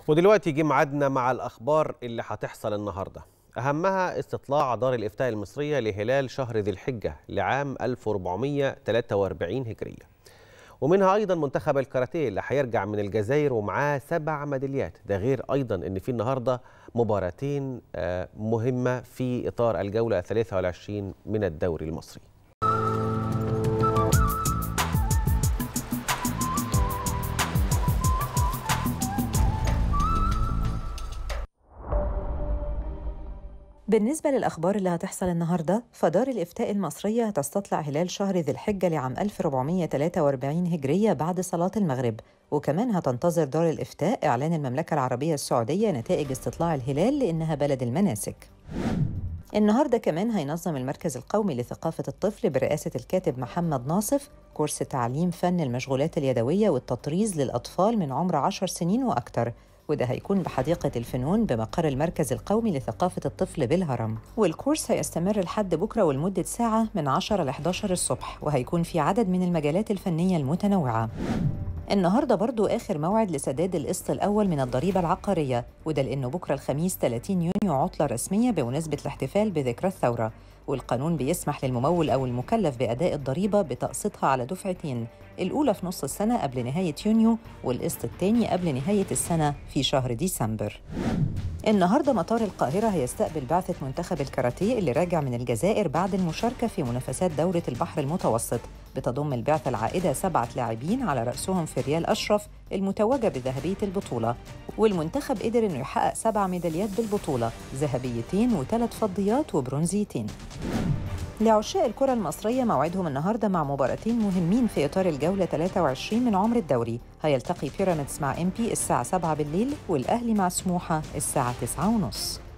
ودلوقتي جه ميعادنا مع الأخبار اللي هتحصل النهاردة أهمها استطلاع دار الإفتاء المصرية لهلال شهر ذي الحجة لعام 1443 هجرية ومنها أيضا منتخب الكاراتيه اللي هيرجع من الجزائر ومعاه سبع ميداليات ده غير أيضا إن في النهاردة مباراتين آه، مهمة في إطار الجولة 23 من الدوري المصري بالنسبة للأخبار اللي هتحصل النهاردة فدار الإفتاء المصرية هتستطلع هلال شهر ذي الحجة لعام 1443 هجرية بعد صلاة المغرب وكمان هتنتظر دار الإفتاء إعلان المملكة العربية السعودية نتائج استطلاع الهلال لأنها بلد المناسك النهارده كمان هينظم المركز القومي لثقافة الطفل برئاسة الكاتب محمد ناصف كورس تعليم فن المشغولات اليدوية والتطريز للأطفال من عمر عشر سنين وأكثر وده هيكون بحديقة الفنون بمقر المركز القومي لثقافة الطفل بالهرم والكورس هيستمر لحد بكرة ولمدة ساعة من 10 ل 11 الصبح وهيكون في عدد من المجالات الفنية المتنوعة النهارده برضو آخر موعد لسداد القسط الأول من الضريبة العقارية وده لأنه بكرة الخميس 30 يونيو عطلة رسمية بمناسبة الاحتفال بذكرى الثورة والقانون بيسمح للممول أو المكلف بأداء الضريبة بتقسيطها على دفعتين الأولى في نص السنة قبل نهاية يونيو والقسط الثاني قبل نهاية السنة في شهر ديسمبر النهارده مطار القاهرة هيستقبل بعثة منتخب الكاراتيه اللي راجع من الجزائر بعد المشاركة في منافسات دورة البحر المتوسط بتضم البعثة العائدة سبعة لاعبين على رأسهم فريال أشرف المتوجة بذهبية البطولة والمنتخب قدر إنه يحقق سبع ميداليات بالبطولة ذهبيتين وثلاث فضيات وبرونزيتين لعشاق الكرة المصرية موعدهم النهاردة مع مباراتين مهمين في إطار الجولة 23 من عمر الدوري هيلتقي بيراميدز مع إمبي الساعة 7 بالليل والأهلي مع سموحة الساعة 9 ونص